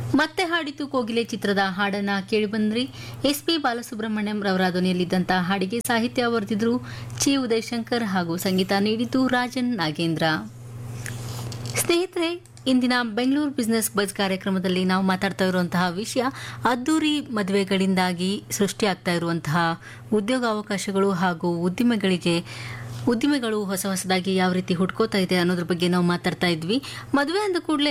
ಮತ್ತೆ ಹಾಡಿತು ಕೋಗಿಲೆ ಚಿತ್ರದ ಹಾಡನ್ನ ಕೇಳಿ ಬಂದ್ರಿ ಎಸ್ ಪಿ ಬಾಲಸುಬ್ರಹ್ಮಣ್ಯಂ ರವರ ಧ್ವನಿಯಲ್ಲಿದ್ದಂತಹ ಹಾಡಿಗೆ ಸಾಹಿತ್ಯ ಬರೆದಿದ್ರು ಚಿ ಉದಯಶಂಕರ್ ಹಾಗೂ ಸಂಗೀತ ನೀಡಿತು ರಾಜನ್ ನಾಗೇಂದ್ರ ಸ್ನೇಹಿತರೆ ಇಂದಿನ ಬೆಂಗಳೂರು ಬಿಸ್ನೆಸ್ ಬಜ್ ಕಾರ್ಯಕ್ರಮದಲ್ಲಿ ನಾವು ಮಾತಾಡ್ತಾ ಇರುವಂತಹ ವಿಷಯ ಅದ್ದೂರಿ ಮದುವೆಗಳಿಂದಾಗಿ ಸೃಷ್ಟಿಯಾಗ್ತಾ ಇರುವಂತಹ ಉದ್ಯೋಗಾವಕಾಶಗಳು ಹಾಗೂ ಉದ್ದಿಮೆಗಳಿಗೆ ಉದ್ದಿಮೆಗಳು ಹೊಸ ಹೊಸದಾಗಿ ಯಾವ ರೀತಿ ಹುಡ್ಕೋತಾ ಇದೆ ಅನ್ನೋದ್ರ ಬಗ್ಗೆ ನಾವು ಮಾತಾಡ್ತಾ ಇದ್ವಿ ಮದುವೆ ಅಂದ ಕೂಡಲೇ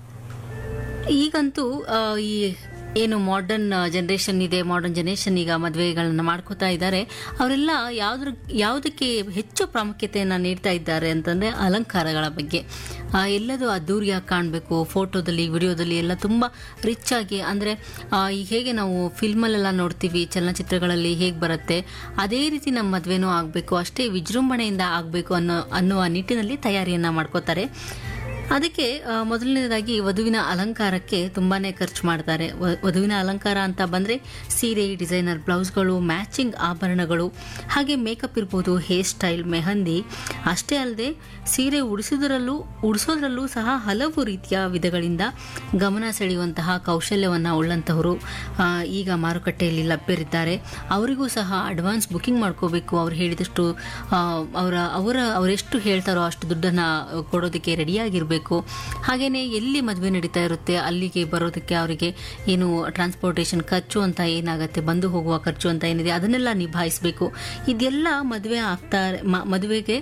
ಈಗಂತೂ ಆ, ಈ ಏನು ಮಾಡರ್ನ್ ಜನ್ರೇಷನ್ ಇದೆ ಮಾಡರ್ನ್ ಜನ್ರೇಷನ್ ಈಗ ಮದುವೆಗಳನ್ನ ಮಾಡ್ಕೋತಾ ಇದ್ದಾರೆ ಅವರೆಲ್ಲ ಯಾವ್ದ್ರ ಯಾವುದಕ್ಕೆ ಹೆಚ್ಚು ಪ್ರಾಮುಖ್ಯತೆಯನ್ನು ನೀಡ್ತಾ ಇದ್ದಾರೆ ಅಂತಂದರೆ ಅಲಂಕಾರಗಳ ಬಗ್ಗೆ ಆ, ಎಲ್ಲದೂ ಅದ್ದೂರಿಯಾಗಿ ಕಾಣಬೇಕು ಫೋಟೋದಲ್ಲಿ ವಿಡಿಯೋದಲ್ಲಿ ಎಲ್ಲ ತುಂಬ ರಿಚ್ ಆಗಿ ಅಂದರೆ ಈಗ ಹೇಗೆ ನಾವು ಫಿಲ್ಮಲ್ಲೆಲ್ಲ ನೋಡ್ತೀವಿ ಚಲನಚಿತ್ರಗಳಲ್ಲಿ ಹೇಗೆ ಬರುತ್ತೆ ಅದೇ ರೀತಿ ನಮ್ಮ ಮದುವೆನೂ ಆಗಬೇಕು ಅಷ್ಟೇ ವಿಜೃಂಭಣೆಯಿಂದ ಆಗಬೇಕು ಅನ್ನೋ ಅನ್ನುವ ನಿಟ್ಟಿನಲ್ಲಿ ತಯಾರಿಯನ್ನು ಮಾಡ್ಕೋತಾರೆ ಅದಕ್ಕೆ ಆ, ಮೊದಲನೇದಾಗಿ ವಧುವಿನ ಅಲಂಕಾರಕ್ಕೆ ತುಂಬಾನೇ ಖರ್ಚು ಮಾಡ್ತಾರೆ ವ- ವಧುವಿನ ಅಲಂಕಾರ ಅಂತ ಬಂದ್ರೆ ಸೀರೆ ಡಿಸೈನರ್ ಬ್ಲೌಸ್ಗಳು ಮ್ಯಾಚಿಂಗ್ ಆಭರಣಗಳು ಹಾಗೆ ಮೇಕಪ್ ಇರ್ಬೋದು ಹೇರ್ ಸ್ಟೈಲ್ ಮೆಹಂದಿ ಅಷ್ಟೇ ಅಲ್ಲದೆ ಸೀರೆ ಉಡಿಸೋದ್ರಲ್ಲೂ ಉಡಿಸೋದ್ರಲ್ಲೂ ಸಹ ಹಲವು ರೀತಿಯ ವಿಧಗಳಿಂದ ಗಮನ ಸೆಳೆಯುವಂತಹ ಕೌಶಲ್ಯವನ್ನು ಉಳ್ಳಂತಹವರು ಆ, ಈಗ ಮಾರುಕಟ್ಟೆಯಲ್ಲಿ ಲಭ್ಯರಿದ್ದಾರೆ ಅವರಿಗೂ ಸಹ ಅಡ್ವಾನ್ಸ್ ಬುಕಿಂಗ್ ಮಾಡ್ಕೋಬೇಕು ಅವ್ರು ಹೇಳಿದಷ್ಟು ಆ, ಅವರ ಅವರ ಅವರೆಷ್ಟು ಹೇಳ್ತಾರೋ ಅಷ್ಟು ದುಡ್ಡನ್ನು ಕೊಡೋದಕ್ಕೆ ರೆಡಿಯಾಗಿರಬೇಕು ಹಾಗೆಯೇ ಎಲ್ಲಿ ಮದುವೆ ನಡೀತಾ ಇರುತ್ತೆ ಅಲ್ಲಿಗೆ ಬರೋದಕ್ಕೆ ಅವರಿಗೆ ಏನು ಟ್ರಾನ್ಸ್ಪೋರ್ಟೇಷನ್ ಖರ್ಚು ಅಂತ ಏನಾಗುತ್ತೆ ಬಂದು ಹೋಗುವ ಖರ್ಚು ಅಂತ ಏನಿದೆ ಅದನ್ನೆಲ್ಲ ನಿಭಾಯಿಸಬೇಕು ಇದೆಲ್ಲ ಮದುವೆ ಆಗ್ತಾ ಮ- ಮದುವೆಗೆ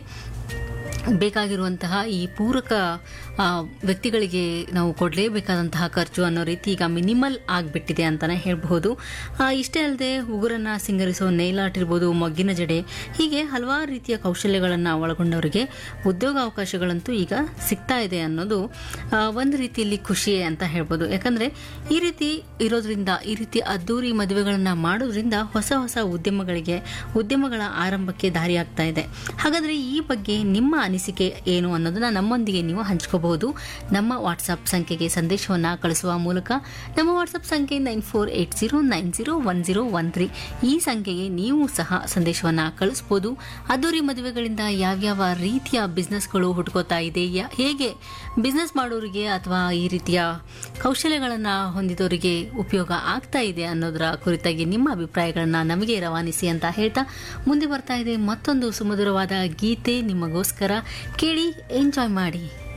ಬೇಕಾಗಿರುವಂತಹ ಈ ಪೂರಕ ಆ, ವ್ಯಕ್ತಿಗಳಿಗೆ ನಾವು ಕೊಡಲೇಬೇಕಾದಂತಹ ಖರ್ಚು ಅನ್ನೋ ರೀತಿ ಈಗ ಮಿನಿಮಲ್ ಆಗಿಬಿಟ್ಟಿದೆ ಅಂತಲೇ ಹೇಳಬಹುದು ಇಷ್ಟೇ ಅಲ್ಲದೆ ಉಗುರನ್ನ ಸಿಂಗರಿಸೋ ನೇಲ್ ಆರ್ಟ್ ಇರ್ಬೋದು ಮೊಗ್ಗಿನ ಜಡೆ ಹೀಗೆ ಹಲವಾರು ರೀತಿಯ ಕೌಶಲ್ಯಗಳನ್ನು ಒಳಗೊಂಡವರಿಗೆ ಉದ್ಯೋಗಾವಕಾಶಗಳಂತೂ ಈಗ ಸಿಗ್ತಾ ಇದೆ ಅನ್ನೋದು ಆ, ಒಂದು ರೀತಿಯಲ್ಲಿ ಖುಷಿಯೇ ಅಂತ ಹೇಳ್ಬೋದು ಯಾಕಂದ್ರೆ ಈ ರೀತಿ ಇರೋದ್ರಿಂದ ಈ ರೀತಿ ಅದ್ದೂರಿ ಮದುವೆಗಳನ್ನ ಮಾಡೋದ್ರಿಂದ ಹೊಸ ಹೊಸ ಉದ್ಯಮಗಳಿಗೆ ಉದ್ಯಮಗಳ ಆರಂಭಕ್ಕೆ ದಾರಿಯಾಗ್ತಾ ಇದೆ ಹಾಗಾದ್ರೆ ಈ ಬಗ್ಗೆ ನಿಮ್ಮ ಅನಿಸಿಕೆ ಏನು ಅನ್ನೋದನ್ನ ನಮ್ಮೊಂದಿಗೆ ನೀವು ಹಂಚ್ಕೋಬಹುದು ನಮ್ಮ ವಾಟ್ಸ್ಆಪ್ ಸಂಖ್ಯೆಗೆ ಸಂದೇಶವನ್ನ ಕಳಿಸುವ ಮೂಲಕ ನಮ್ಮ ವಾಟ್ಸ್ಆಪ್ ಸಂಖ್ಯೆ nine four eight zero nine zero one zero one three ಈ ಸಂಖ್ಯೆಗೆ ನೀವು ಸಹ ಸಂದೇಶವನ್ನ ಕಳಿಸ್ಬೋದು ಅದ್ದೂರಿ ಮದುವೆಗಳಿಂದ ಯಾವ್ಯಾವ ರೀತಿಯ ಬಿಸ್ನೆಸ್ಗಳು ಹುಟ್ಕೋತಾ ಇದೆ ಯಾ- ಹೇಗೆ ಬಿಸ್ನೆಸ್ ಮಾಡೋರಿಗೆ ಅಥವಾ ಈ ರೀತಿಯ ಕೌಶಲ್ಯಗಳನ್ನು ಹೊಂದಿದವರಿಗೆ ಉಪಯೋಗ ಆಗ್ತಾ ಇದೆ ಅನ್ನೋದರ ಕುರಿತಾಗಿ ನಿಮ್ಮ ಅಭಿಪ್ರಾಯಗಳನ್ನ ನಮಗೆ ರವಾನಿಸಿ ಅಂತ ಹೇಳ್ತಾ ಮುಂದೆ ಬರ್ತಾ ಇದೆ ಮತ್ತೊಂದು ಸುಮಧುರವಾದ ಗೀತೆ ನಿಮಗೋಸ್ಕರ ಕೇಳಿ ಎಂಜಾಯ್ ಮಾಡಿ